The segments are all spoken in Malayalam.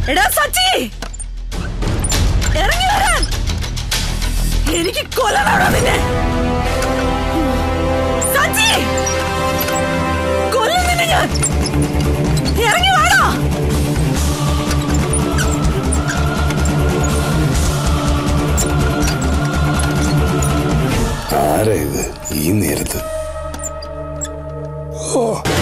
എടാ സച്ചി ഇറങ്ങി വരാൻ എനിക്ക് കൊല്ലണോ നിന്നെ സച്ചി കൊല്ലും നിന്നെ ഞാൻ ഇറങ്ങി വാടാ ആരാ ഇത് ഈ നേരത്ത് ഓ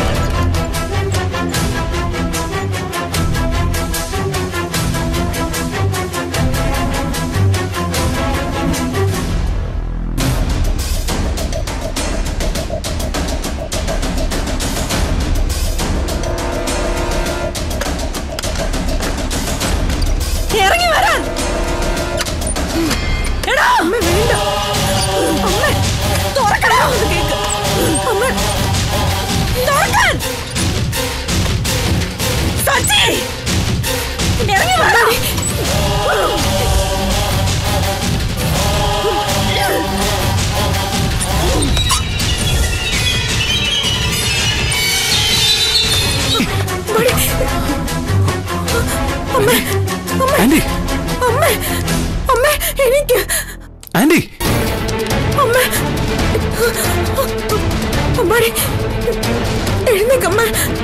ഇറങ്ങി വരാൻ എടാ അമ്മ വേണ്ട അമ്മ തുറക്കടാ അമ്മ തുറക്കാൻ സച്ചി ഇറങ്ങി വരാ ആന്റി അമ്മ അമ്മ എനിക്ക് ആന്റി അമ്മ അമ്മാടി എഴുന്നേക്കമ്മ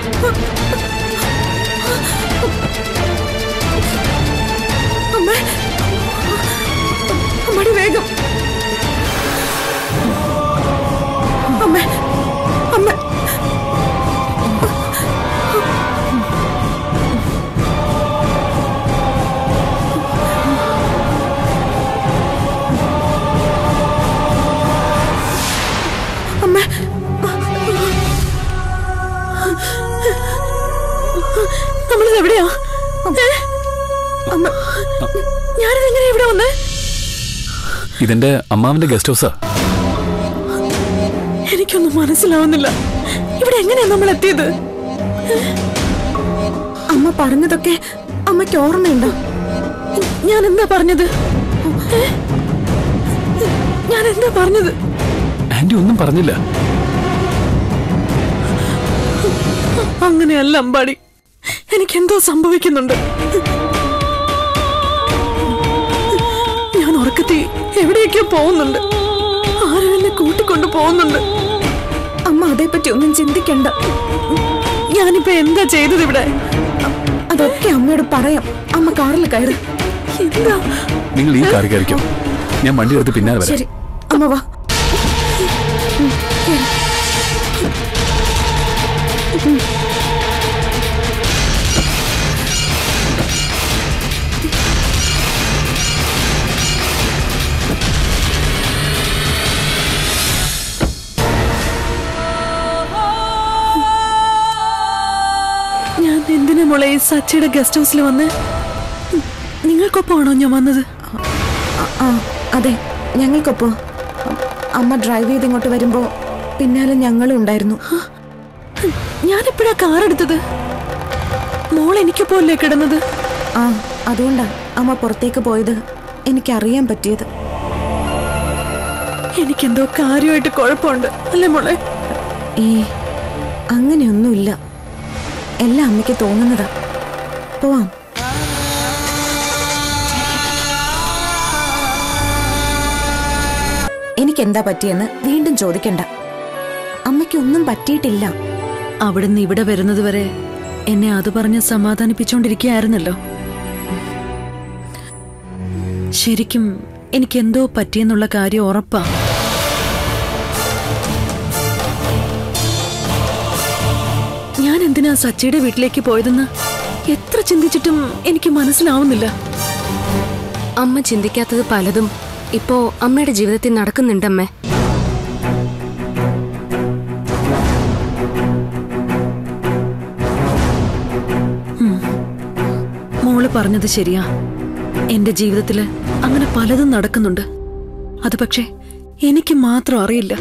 അമ്മ അമ്മാടി വേഗം അമ്മ അമ്മ അമ്മ നമ്മളിത് എവിടെയാ ഏ? അമ്മ ഞാനിതെങ്ങനെ ഇവിടെ വന്നേ ഇതെന്റെ അമ്മാവിന്റെ ഗസ്റ്റ് ഹൗസാ എനിക്കൊന്നും മനസ്സിലാവുന്നില്ല ഇവിടെ എങ്ങനെയാ നമ്മൾ എത്തിയത് അമ്മ പറഞ്ഞതൊക്കെ അമ്മയ്ക്ക് ഓർമ്മയുണ്ടോ ഞാൻ എന്താ പറഞ്ഞത് ഏ? ഞാൻ എന്താ പറഞ്ഞത് ആന്റി ഒന്നും പറഞ്ഞില്ല അങ്ങനെയല്ല അമ്പാടി എനിക്കെന്തോ സംഭവിക്കുന്നുണ്ട് ഞാൻ ഉറക്കത്തി എവിടേക്കോ പോകുന്നുണ്ട് ആരും എന്നെ കൂട്ടിക്കൊണ്ട് പോകുന്നുണ്ട് അമ്മ അതേപ്പറ്റി ഒന്നും ചിന്തിക്കണ്ട ഞാനിപ്പോ എന്താ ചെയ്തത് ഇവിടെ അതൊക്കെ അമ്മയോട് പറയാം അമ്മ കാറിൽ കയറി എന്താ നിങ്ങൾ ഈ കാറി കയറിക്കോ ഞാൻ വണ്ടി എടുത്ത് പിന്നാലെ വരാം ശരി അമ്മ വാ ഞാൻ എന്തിനാ മോളെ ഈ സച്ചിയുടെ ഗസ്റ്റ് ഹൗസിൽ വന്ന് നിങ്ങൾക്കൊപ്പമാണോ ഞാൻ വന്നത് ആ അതെ ഞങ്ങൾക്കൊപ്പം അമ്മ ഡ്രൈവ് ചെയ്ത് ഇങ്ങോട്ട് വരുമ്പോ പിന്നാലെ ഞങ്ങളും ഉണ്ടായിരുന്നു ഞാനെപ്പോഴാ കാർ എടുത്തത് മോൾ എനിക്കൊപ്പമല്ലേ കിടന്നത് ആ അതുകൊണ്ടാ അമ്മ പുറത്തേക്ക് പോയത് എനിക്കറിയാൻ പറ്റിയത് എനിക്കെന്തോ കാര്യമായിട്ട് കുഴപ്പമുണ്ട് അല്ലേ മോളെ ഏ അങ്ങനെയൊന്നുമില്ല എല്ലാം അമ്മയ്ക്ക് തോന്നുന്നതാ പോവാം എനിക്കെന്താ പറ്റിയെന്ന് വീണ്ടും ചോദിക്കണ്ട അമ്മയ്ക്കൊന്നും പറ്റിയിട്ടില്ല അവിടുന്ന് ഇവിടെ വരുന്നത് വരെ എന്നെ അത് പറഞ്ഞ് സമാധാനിപ്പിച്ചോണ്ടിരിക്കുകയായിരുന്നല്ലോ ശരിക്കും എനിക്കെന്തോ പറ്റിയെന്നുള്ള കാര്യം ഉറപ്പാ ഞാൻ എന്തിനാ സച്ചിയുടെ വീട്ടിലേക്ക് പോയതെന്ന് എത്ര ചിന്തിച്ചിട്ടും എനിക്ക് മനസ്സിലാവുന്നില്ല അമ്മ ചിന്തിക്കാത്തത് പലതും ഇപ്പോ അമ്മയുടെ ജീവിതത്തിൽ നടക്കുന്നുണ്ടമ്മേ മോള് പറഞ്ഞത് ശരിയാ എന്റെ ജീവിതത്തില് അങ്ങനെ പലതും നടക്കുന്നുണ്ട് അത് പക്ഷേ എനിക്ക് മാത്രം അറിയില്ല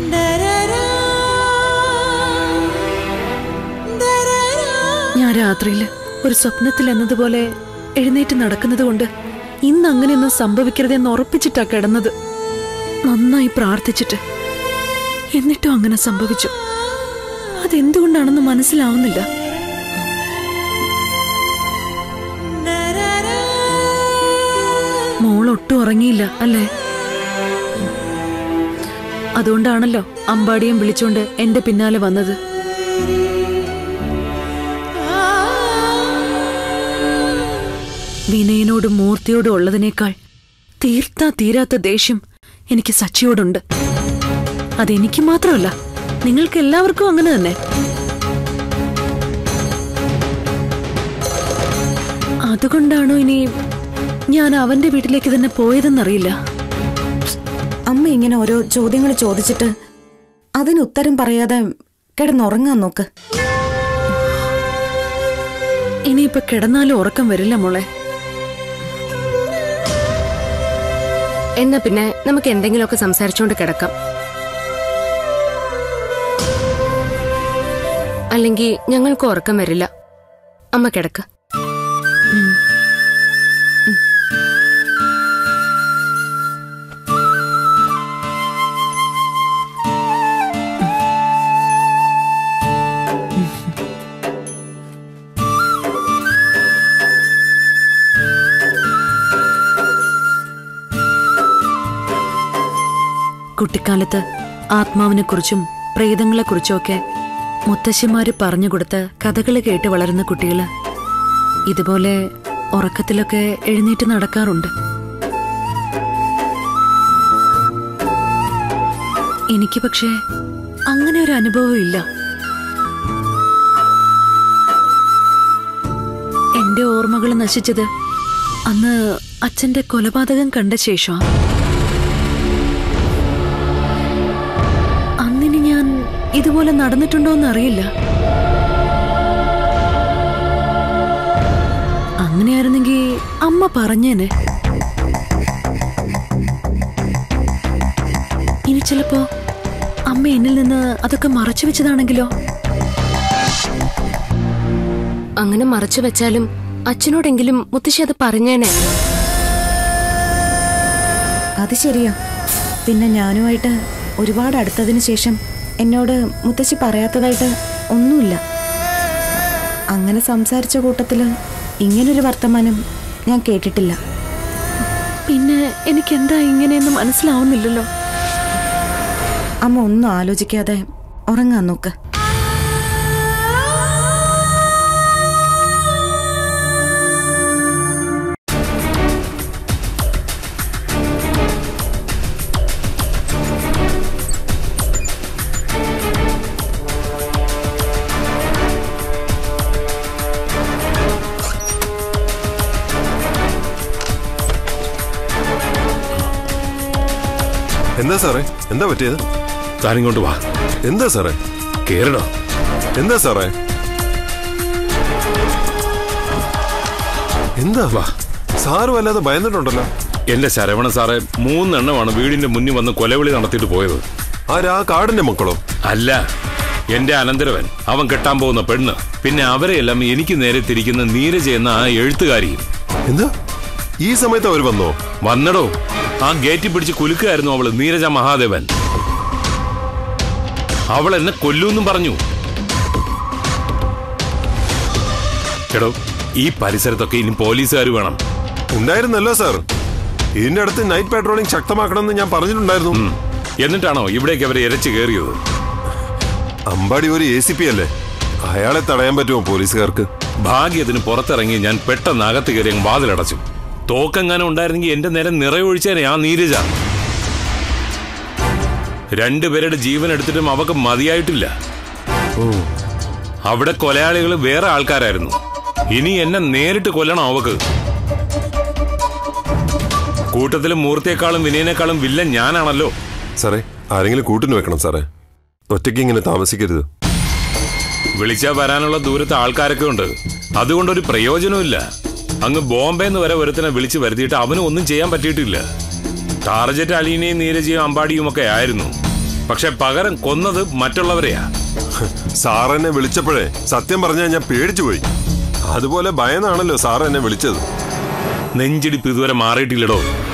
ഞാൻ രാത്രിയില് ഒരു സ്വപ്നത്തിൽ എന്നതുപോലെ എഴുന്നേറ്റ് നടക്കുന്നത് കൊണ്ട് ഇന്ന് അങ്ങനെയൊന്നും സംഭവിക്കരുതെന്ന് ഉറപ്പിച്ചിട്ടാ കിടന്നത് നന്നായി പ്രാർത്ഥിച്ചിട്ട് എന്നിട്ടും അങ്ങനെ സംഭവിച്ചു അതെന്തുകൊണ്ടാണെന്ന് മനസ്സിലാവുന്നില്ല ഒട്ടും ഉറങ്ങിയില്ല അല്ലേ അതുകൊണ്ടാണല്ലോ അമ്പാടിയും വിളിച്ചോണ്ട് എന്റെ പിന്നാലെ വന്നത് വിനയനോടും മൂർത്തിയോടും ഉള്ളതിനേക്കാൾ തീർത്താ തീരാത്ത ദേഷ്യം എനിക്ക് സച്ചിയോടുണ്ട് അതെനിക്ക് മാത്രമല്ല നിങ്ങൾക്ക് എല്ലാവർക്കും അങ്ങനെ തന്നെ അതുകൊണ്ടാണോ ഇനി ഞാൻ അവന്റെ വീട്ടിലേക്ക് തന്നെ പോയതെന്നറിയില്ല അമ്മ ഇങ്ങനെ ഓരോ ചോദ്യങ്ങൾ ചോദിച്ചിട്ട് അതിന് ഉത്തരം പറയാതെ കിടന്നുറങ്ങാൻ നോക്ക് ഇനിയിപ്പൊ കിടന്നാലും ഉറക്കം വരില്ല മോളെ എന്നാ പിന്നെ നമുക്ക് എന്തെങ്കിലുമൊക്കെ സംസാരിച്ചുകൊണ്ട് കിടക്കാം അല്ലെങ്കിൽ ഞങ്ങൾക്ക് ഉറക്കം വരില്ല അമ്മ കിടക്ക് കുട്ടിക്കാലത്ത് ആത്മാവിനെക്കുറിച്ചും പ്രേതങ്ങളെക്കുറിച്ചുമൊക്കെ മുത്തശ്ശിമാര് പറഞ്ഞുകൊടുത്ത കഥകൾ കേട്ട് വളരുന്ന കുട്ടികള് ഇതുപോലെ ഉറക്കത്തിലൊക്കെ എഴുന്നേറ്റ് നടക്കാറുണ്ട് എനിക്ക് പക്ഷേ അങ്ങനെ ഒരു അനുഭവം ഇല്ല എന്റെ ഓർമ്മകൾ നശിച്ചത് അന്ന് അച്ഛന്റെ കൊലപാതകം കണ്ട ശേഷമാ അന്നിനി ഞാൻ ഇതുപോലെ നടന്നിട്ടുണ്ടോന്ന് അറിയില്ല അങ്ങനെയായിരുന്നെങ്കിൽ അമ്മ പറഞ്ഞേനെ ഇനി ചിലപ്പോ അമ്മ എന്നിൽ നിന്ന് അതൊക്കെ മറച്ചു വെച്ചതാണെങ്കിലോ അങ്ങനെ മറച്ചു വെച്ചാലും അച്ഛനോടെങ്കിലും മുത്തശ്ശി അത് പറഞ്ഞേനെ അത് ശരിയാ പിന്നെ ഞാനുമായിട്ട് ഒരുപാട് അടുത്തതിന് ശേഷം എന്നോട് മുത്തശ്ശി പറയാത്തതായിട്ട് ഒന്നുമില്ല അങ്ങനെ സംസാരിച്ച കൂട്ടത്തിൽ ഇങ്ങനൊരു വർത്തമാനം ഞാൻ കേട്ടിട്ടില്ല പിന്നെ എനിക്ക് എന്താ ഇങ്ങനെയെന്ന് മനസ്സിലാവുന്നില്ലല്ലോ അമ്മ ഒന്നും ആലോചിക്കാതെ ഉറങ്ങാൻ നോക്ക് എന്താ സാറേ എന്താ പറ്റിയത് താനിങ്ങോട്ട് വാ എന്താ സാറേ കേറടോ എന്താ സാറേ എന്താ വാ സാറ് വല്ലാതെ ഭയന്നിട്ടുണ്ടല്ലോ എന്റെ ശരവണ സാറെ മൂന്നെണ്ണമാണ് വീടിന്റെ മുന്നിൽ വന്ന് കൊലവിളി നടത്തിയിട്ട് പോയത് ആരാ കാടിന്റെ മക്കളോ അല്ല എന്റെ അനന്തരവൻ അവൻ കെട്ടാൻ പോകുന്ന പെണ്ണ് പിന്നെ അവരെയെല്ലാം എനിക്ക് നേരെ തിരിക്കുന്ന നീരജ എന്ന ആ എഴുത്തുകാരിയും എന്താ ഈ സമയത്ത് അവർ വന്നോ വന്നടോ ആ ഗേറ്റിൽ പിടിച്ച് കുലുക്കായിരുന്നു അവള് നീരജ മഹാദേവൻ അവൾ എന്നെ കൊല്ലൂന്നും പറഞ്ഞു എടോ ഈ പരിസരത്തൊക്കെ ഇനി പോലീസുകാർ വേണം ഉണ്ടായിരുന്നല്ലോ സാർ ഇതിന്റെ അടുത്ത് നൈറ്റ് പാട്രോളിംഗ് ശക്തമാക്കണമെന്ന് ഞാൻ പറഞ്ഞിട്ടുണ്ടായിരുന്നു ഉം. എന്നിട്ടാണോ ഇവിടേക്ക് അവർ ഇരച്ചു കയറിയത് അമ്പാടി ഒരു എ സി പി അല്ലേ അയാളെ തടയാൻ പറ്റുമോ പോലീസുകാർക്ക് ഭാഗ്യത്തിന് പുറത്തിറങ്ങി ഞാൻ പെട്ടെന്ന് അകത്ത് കയറി അങ്ങ് വാതിലടച്ചു തോക്കെങ്ങാനും ഉണ്ടായിരുന്നെങ്കിൽ എന്റെ നേരെ നിറയൊഴിച്ചേനെ ആ നീരജ രണ്ടുപേരുടെ ജീവൻ എടുത്തിട്ടും അവക്ക് മതിയായിട്ടില്ല അവിടെ കൊലയാളികൾ വേറെ ആൾക്കാരായിരുന്നു ഇനി എന്നെ നേരിട്ട് കൊല്ലണം അവക്ക് കൂട്ടത്തില് മൂർത്തിയെക്കാളും വിനയനേക്കാളും വില്ലൻ ഞാനാണല്ലോ സാറേ ആരെങ്കിലും കൂട്ടിന് വെക്കണം സാറേ ഒറ്റയ്ക്ക് ഇങ്ങനെ താമസിക്കരുത് വിളിച്ചാ വരാനുള്ള ദൂരത്ത് ആൾക്കാരൊക്കെ ഉണ്ട് അതുകൊണ്ടൊരു പ്രയോജനമില്ല അങ്ങ് ബോംബെന്ന് വരെ ഒരുത്തനെ വിളിച്ചു വരുത്തിയിട്ട് അവനും ഒന്നും ചെയ്യാൻ പറ്റിയിട്ടില്ല ടാർജറ്റ് അലീനയും നീരജിയും അമ്പാടിയും ഒക്കെ ആയിരുന്നു പക്ഷെ പകരം കൊന്നത് മറ്റുള്ളവരെയാ സാർ എന്നെ വിളിച്ചപ്പോഴേ സത്യം പറഞ്ഞാൽ ഞാൻ പേടിച്ചു പോയി അതുപോലെ ഭയന്നാണല്ലോ സാർ എന്നെ വിളിച്ചത് നെഞ്ചിടിപ്പ് ഇതുവരെ മാറിയിട്ടില്ലടോ